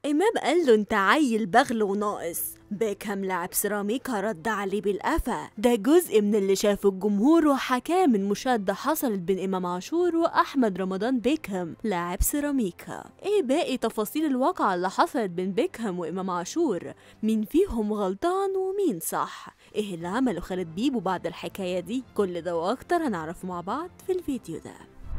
إمام قال له أنت عيل بغل وناقص بيكهام لاعب سيراميكا رد عليه بالقفا ده جزء من اللي شافه الجمهور وحكاه من مشادة حصلت بين إمام عاشور وأحمد رمضان بيكهام لاعب سيراميكا إيه باقي تفاصيل الواقعة اللي حصلت بين بيكهام وإمام عاشور مين فيهم غلطان ومين صح إيه اللي عمله خالد بيبو بعد الحكاية دي كل ده وأكتر هنعرفه مع بعض في الفيديو ده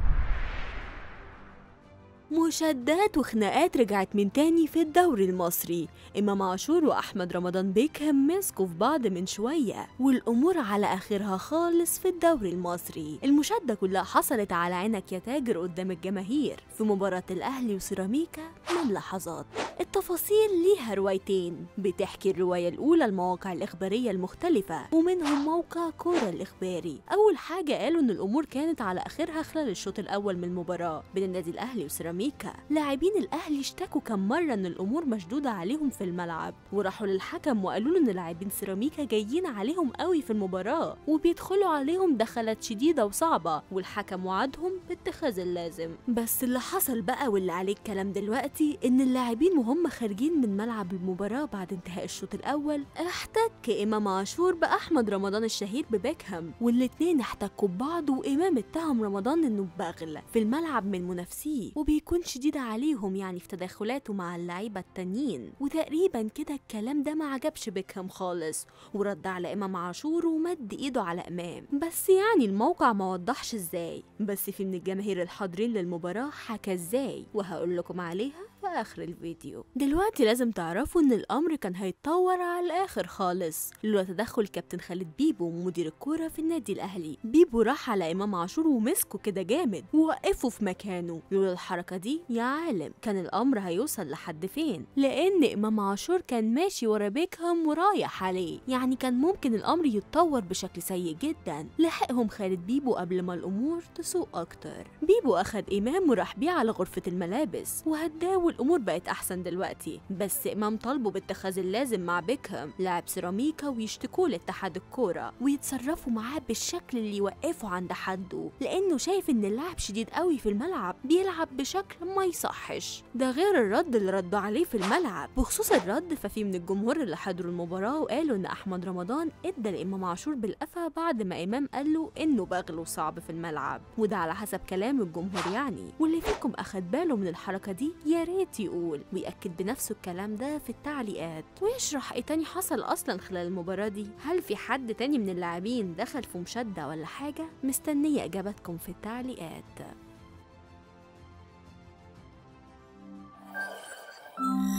مشادات وخناقات رجعت من تاني في الدوري المصري إمام عاشور وأحمد رمضان بيكهام مسكوا في بعض من شوية والأمور على آخرها خالص في الدوري المصري المشادة كلها حصلت على عينك يا تاجر قدام الجماهير في مباراة الأهلي وسيراميكا من لحظات التفاصيل ليها روايتين بتحكي الرواية الأولى المواقع الإخبارية المختلفة ومنهم موقع كورة الإخباري أول حاجة قالوا إن الأمور كانت على آخرها خلال الشوط الأول من المباراة بين النادي الأهلي وسيراميكا لاعبين الأهلي اشتكوا كم مرة إن الأمور مشدودة عليهم في الملعب وراحوا للحكم وقالوا له إن لاعبين سيراميكا جايين عليهم قوي في المباراة وبيدخلوا عليهم دخلات شديدة وصعبة والحكم وعدهم باتخاذ اللازم بس اللي حصل بقى واللي عليه الكلام دلوقتي إن اللاعبين وهم خارجين من ملعب المباراة بعد انتهاء الشوط الأول احتك إمام عاشور بأحمد رمضان الشهير ببيكهام والاتنين احتكوا ببعض وإمام اتهم رمضان إنه بغل في الملعب من منافسيه وبيكون شديد عليهم يعني في تدخلاته مع اللعيبة التانيين وتقريبا كده الكلام ده ما عجبش بيكهام خالص ورد على إمام عاشور ومد إيده على إمام بس يعني الموقع ما وضحش إزاي بس في من الجماهير الحاضرين للمباراة حكى إزاي وهقول لكم عليها في آخر الفيديو دلوقتي لازم تعرفوا إن الأمر كان هيتطور على الآخر خالص لولا تدخل كابتن خالد بيبو مدير الكورة في النادي الأهلي بيبو راح على إمام عاشور ومسكه كده جامد ووقفه في مكانه لولا الحركة دي يا عالم كان الأمر هيوصل لحد فين لأن إمام عاشور كان ماشي ورا بيكهام ورايح عليه يعني كان ممكن الأمر يتطور بشكل سيء جدا لحقهم خالد بيبو قبل ما الأمور تسوء أكتر بيبو أخد إمام وراح بيه على غرفة الملابس وهداه والأمور بقت أحسن دلوقتي بس إمام طالبه باتخاذ اللازم مع بيكهام لاعب سيراميكا ويشتكوه لاتحاد الكورة ويتصرفوا معاه بالشكل اللي يوقفه عند حده لأنه شايف إن اللاعب شديد قوي في الملعب بيلعب بشكل ما يصحش ده غير الرد اللي ردوا عليه في الملعب بخصوص الرد ففي من الجمهور اللي حضروا المباراة وقالوا إن أحمد رمضان إدى لإمام عاشور بالقفا بعد ما إمام قال له إنه بغل وصعب في الملعب وده على حسب كلام الجمهور يعني واللي فيكم أخد باله من الحركة دي يا ريت يقول ويأكد بنفسه الكلام ده في التعليقات ويشرح إيه تاني حصل أصلا خلال المباراة دي هل في حد تاني من اللاعبين دخل في مشادة ولا حاجة مستنية إجابتكم في التعليقات